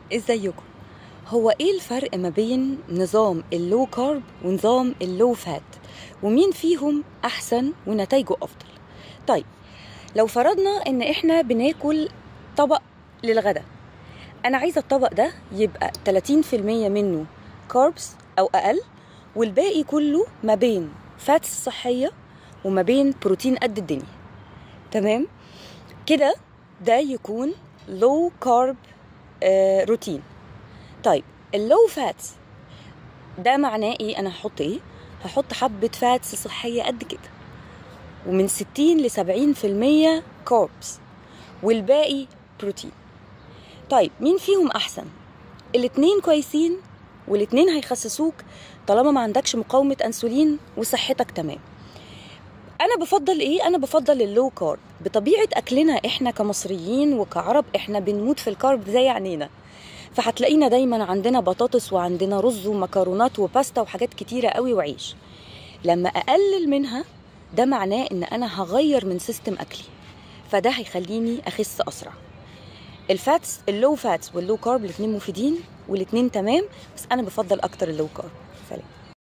ازيكم هو ايه الفرق ما بين نظام اللو كارب ونظام اللو فات ومين فيهم احسن ونتائجه افضل طيب لو فرضنا ان احنا بناكل طبق للغدا انا عايزه الطبق ده يبقى 30% منه كاربس او اقل والباقي كله ما بين فاتس صحيه وما بين بروتين قد الدنيا تمام كده ده يكون لو كارب آه روتين طيب اللو فاتس ده معناه ايه انا هحط ايه هحط حبه فاتس صحيه قد كده ومن 60 ل 70% كاربس والباقي بروتين طيب مين فيهم احسن الاتنين كويسين والاتنين هيخسسوك طالما ما عندكش مقاومه انسولين وصحتك تمام انا بفضل ايه انا بفضل اللو كارب بطبيعه اكلنا احنا كمصريين وكعرب احنا بنموت في الكارب زي عينينا فهتلاقينا دايما عندنا بطاطس وعندنا رز ومكرونات وباستا وحاجات كتيره قوي وعيش لما اقلل منها ده معناه ان انا هغير من سيستم اكلي فده هيخليني اخس اسرع الفاتس اللو فاتس واللو كارب الاثنين مفيدين والاثنين تمام بس انا بفضل اكتر اللو كارب